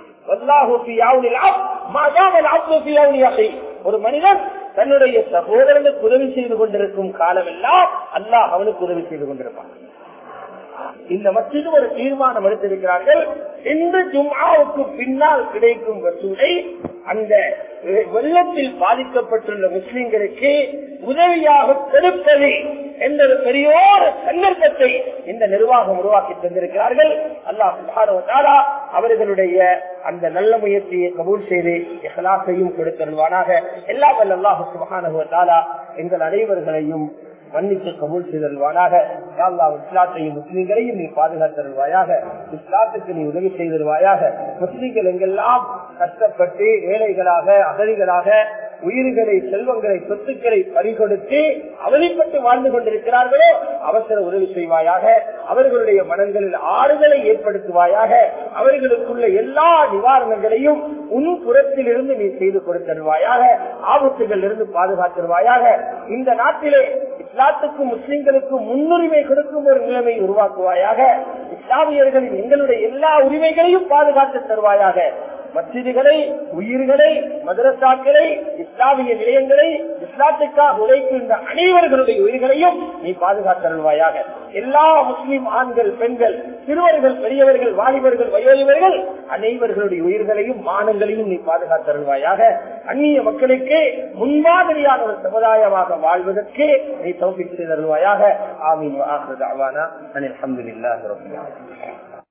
ஒரு மனிதன் தன்னுடைய சகோதரனுக்கு உதவி செய்து கொண்டிருக்கும் காலமெல்லாம் அல்லாஹ் அவனுக்கு உதவி செய்து கொண்டிருப்பான் இந்த மத்திய ஒரு தீர்மானம் எடுத்திருக்கிறார்கள் இன்று ஜும்ஆவுக்கு பின்னால் கிடைக்கும் வசூலை அந்த வெள்ளத்தில் பாதிக்கப்பட்டுள்ள முஸ்லிம்களுக்கு உதவியாக கொடுப்பது என்ற ஒரு பெரியோர் சந்தர்ப்பத்தை இந்த நிர்வாகம் உருவாக்கி தந்திருக்கிறார்கள் அல்லாஹ் சுப்ஹானஹு வ தஆலா அவர்களுடைய அந்த நல்ல முயற்சியை கபூல் செய்து இஹ்லாஸையும் கொடுத்தருவானாக எல்லாம் வல்ல அல்லாஹ் சுப்ஹானஹு வ தஆலா எங்கள் அனைவர்களையும் மன்னித்து கபூல் செய்தல்வானாக யாழ்லா இஸ்லாத்தையும் முஸ்லீம்களையும் நீ பாதுகாத்தருவாயாக இஸ்லாத்துக்கு நீ உதவி செய்தருவாயாக முஸ்லீம்கள் எங்கெல்லாம் கஷ்டப்பட்டு ஏழைகளாக அகதிகளாக உயிர்களை செல்வங்களை சொத்துக்களை பறிகொடுத்து அவதிப்பட்டு வாழ்ந்து கொண்டிருக்கிறார்களோ அவசர உதவி செய்வாயாக அவர்களுடைய மனங்களில் ஆறுதலை ஏற்படுத்துவாயாக அவர்களுக்குள்ள எல்லா நிவாரணங்களையும் உன் புறத்தில் இருந்து நீ செய்து கொடுத்தருவாயாக ஆபத்துகள் இருந்து பாதுகாத்தருவாயாக இந்த நாட்டிலே இஸ்லாத்துக்கும் முஸ்லிம்களுக்கும் முன்னுரிமை கொடுக்கும் ஒரு நிலைமை உருவாக்குவாயாக இஸ்லாமியர்களின் எங்களுடைய எல்லா உரிமைகளையும் பாதுகாத்து தருவாயாக மசிதிகளை உயிர்களை மதரசாக்களை இஸ்லாமிய நிலையங்களை இஸ்லாத்துக்காக உழைக்கின்ற அனைவர்களுடைய உயிர்களையும் நீ பாதுகாத்தருள்வாயாக எல்லா முஸ்லிம் ஆண்கள் பெண்கள் சிறுவர்கள் பெரியவர்கள் வாலிபர்கள் வயோதிபர்கள் அனைவர்களுடைய உயிர்களையும் மானங்களையும் நீ பாதுகாத்தருள்வாயாக அந்நிய மக்களுக்கு முன்மாதிரியான ஒரு சமுதாயமாக வாழ்வதற்கு நீ தௌபிக் செய்தருள்வாயாக ஆமீன் அனில் அஹமதுல்லாஹி ரபில் ஆலமீன்